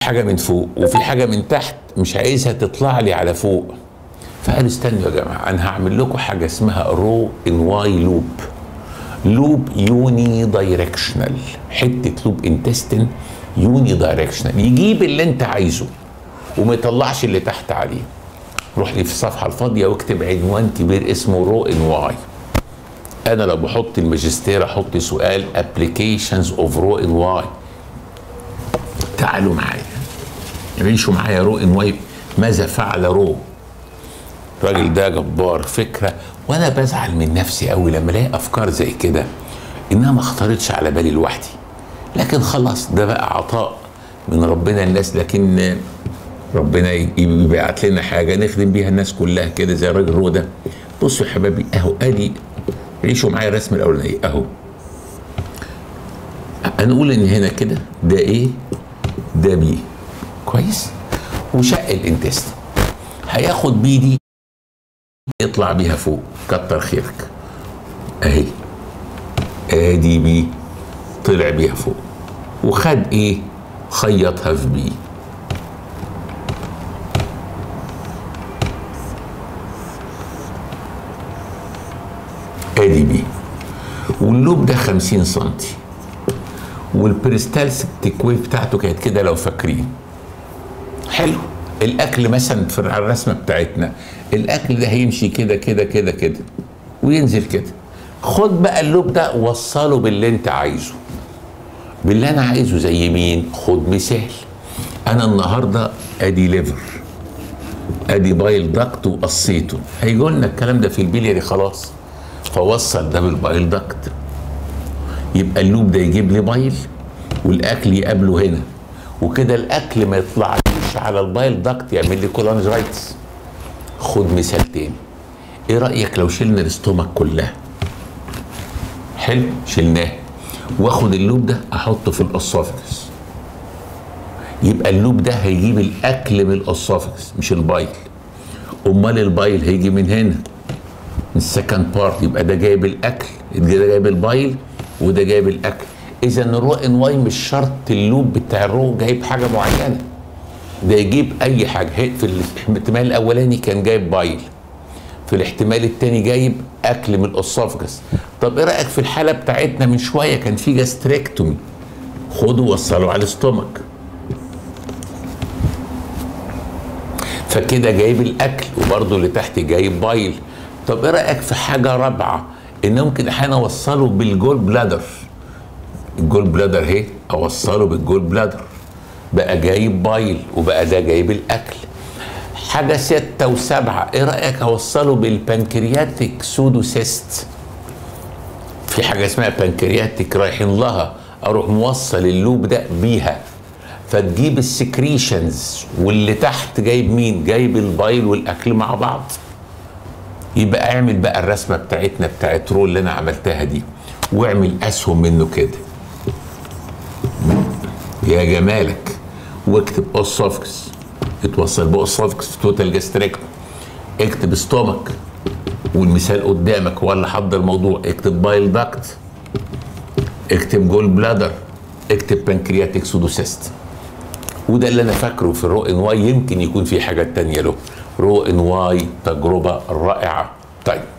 حاجه من فوق وفي حاجه من تحت مش عايزها تطلع لي على فوق فقالوا استنوا يا جماعه انا هعمل لكم حاجه اسمها رو ان واي لوب لوب يوني دايركشنال حته لوب انتستين يوني دايركشنال يجيب اللي انت عايزه وما يطلعش اللي تحت عليه روح لي في الصفحه الفاضيه واكتب عنوان كبير اسمه رو ان واي انا لو بحط الماجستير احط سؤال ابلكيشنز اوف رو ان واي تعالوا معايا عيشوا معايا رو ان واي ماذا فعل رو الراجل ده جبار فكره وانا بزعل من نفسي قوي لما الاقي افكار زي كده انها ما خطرتش على بالي لوحدي لكن خلاص ده بقى عطاء من ربنا الناس لكن ربنا يبعت لنا حاجه نخدم بيها الناس كلها كده زي الراجل رو ده بصوا يا حبايبي اهو ادي عيشوا معايا الرسم الاولانيه اهو هنقول ان هنا كده ده ايه ده بي كويس وشق الانتست هياخد بي دي يطلع بيها فوق كتر خيرك اهي ادي بي طلع بيها فوق وخد ايه خيطها في بي ادي بي واللوب ده 50 سنتي والبريستالسيك ويف بتاعته كانت كده لو فاكرين حلو الاكل مثلا في الرسمه بتاعتنا الاكل ده هيمشي كده كده كده كده وينزل كده خد بقى اللوب ده وصله باللي انت عايزه باللي انا عايزه زي مين خد مثال انا النهارده ادي ليفر ادي بايل داكت وقصيته هيجوا لنا الكلام ده في البلياري خلاص فوصل ده بالبايل داكت يبقى اللوب ده يجيب لي بايل والاكل يقابله هنا وكده الاكل ما يطلعليش على البايل داكت يعمل لي كولانجرايتس خد مثال تاني ايه رايك لو شلنا الاستومك كلها حلو شلناه واخد اللوب ده احطه في الاسوفكس يبقى اللوب ده هيجيب الاكل من الاسوفكس مش البايل امال البايل هيجي من هنا من السكند بارت يبقى ده جايب الاكل ده جايب البايل وده جايب الاكل اذا الرو ان واي مش شرط اللوب بتاع الرو جايب حاجه معينه ده يجيب اي حاجه في الاحتمال الاولاني كان جايب بايل في الاحتمال الثاني جايب اكل من الاسوفجس طب ايه رايك في الحاله بتاعتنا من شويه كان في جاستريكتومي خدوا وصلوا على الاستومك فكده جايب الاكل وبرضه اللي تحت جايب بايل طب ايه رايك في حاجه رابعه ان ممكن احيانا اوصله بالجول بلادر الجول بلادر اهي اوصله بالجول بلادر بقى جايب بايل وبقى ده جايب الاكل حاجه ستة وسبعة ايه رايك اوصله بالبنكرياتيك سودوسيست في حاجه اسمها بنكرياتيك رايحين لها اروح موصل اللوب ده بيها فتجيب السكريشنز واللي تحت جايب مين جايب البايل والاكل مع بعض يبقى اعمل بقى الرسمه بتاعتنا بتاعت رول اللي انا عملتها دي واعمل اسهم منه كده يا جمالك واكتب اوسوفكس اتوصل باوسوفكس في توتال جاستريكتوم اكتب ستومك والمثال قدامك هو اللي حضر الموضوع اكتب بايل داكت اكتب جول بلادر اكتب بنكرياتيك سودوسيست وده اللي انا فاكره في الرو ان واي يمكن يكون في حاجات تانية له رو ان واي تجربه رائعه طيب